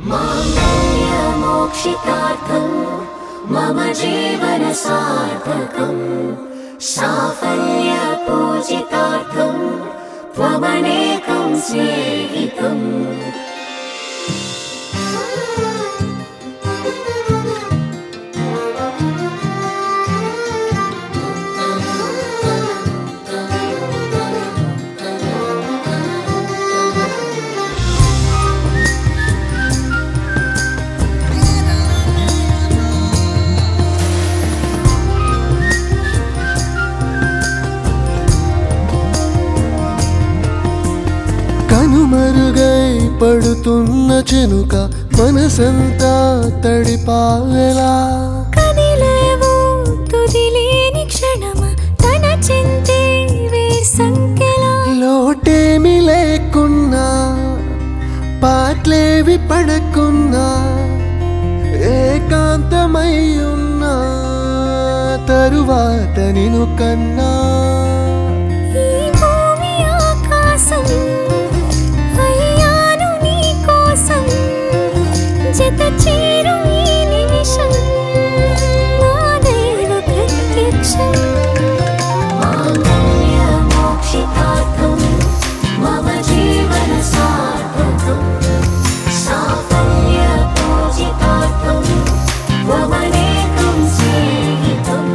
माङ्गल्यमोक्षितार्थं मम जीवनसार्थकम् साफल्यपूजितार्थं त्वमनेकं स्नेहितम् కనుమరుగై పడుతున్న చెనుక మనసంతా తడిపావెలా కదిలేవు తుదిలేని క్షణమ తన చింతే సంఖ్యలా లోటేమి లేకున్నా పాటలేవి పడకున్నా ఏకాంతమై ఉన్నా తరువాత నిను కన్నా ఈ భూమి ఆకాశం అయ్యాను నీ కోసం జత చేరు ఈ నిమిషం నా దైవ ప్రత్యక్షం माङ्गल्यमोक्षितार्थं मम जीवनसार्थकम् साफल्यपूजितार्थं त्वमनेकं स्नेहितम्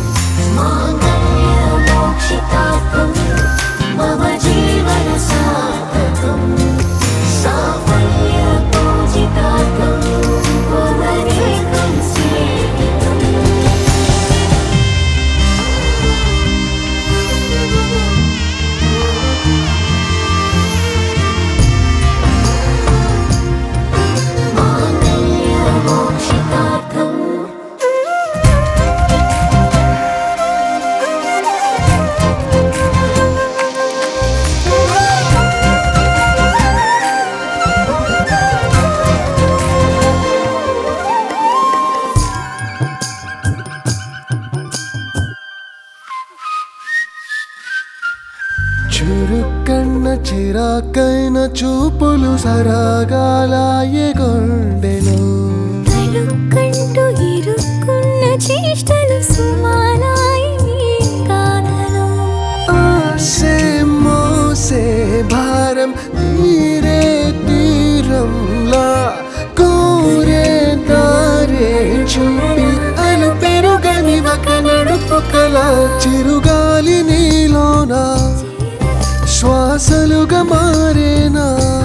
माङ्गल्यमोक्षितार्थं मम जीवनसार्थकम् साफल्यपूजितार्थं त्वमनेकं स्नेहितम् माङ्गल्यमोक्षितार्थम् చురుకన్న చిరాకైన చూపులు సరాగాలాయే గుండెలో తలుక్కంటూ ఇరుక్కున్న చేష్టలు సుమాలాయి నీ గాథలో ఆసే మోసే భారం తీరే తీరంలా కోరే దారే చూపి అలు పెరుగని ఒక నడుపు కల చిరుగాలి నీలోనా శ్వాసలుగా మారేనా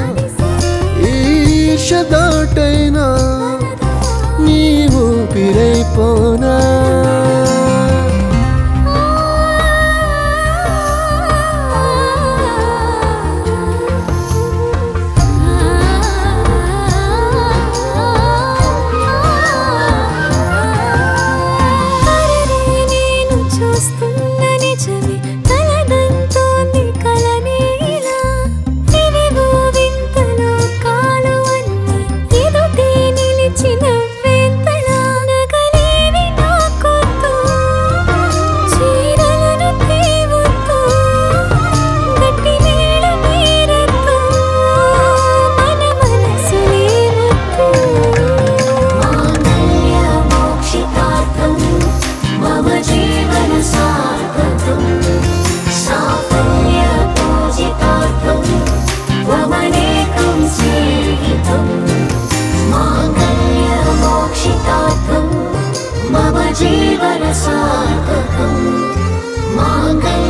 ఈర్ష దాటైనా నీ ఊపిరైపోనా నేను చూస్తున్న నిజమే తలదంతోంది కలనేలా ఇవిగో వింతలు కాలు అన్నీ ఎదుటే నిలిచిన వెంతలా నగలేవి నాకొద్దు చీరలను తేవద్దు గట్టి నీడ నీరద్దు మన మనసులే వద్దు माङ्गल्यमोक्षितार्थं मम जीवनसार्थकम् साफल्यपूजितार्थं त्वमनेकं स्नेहितम् माङ्गल्यमोक्षितार्थं मम जीवनसार्थकम् माङ्गल्य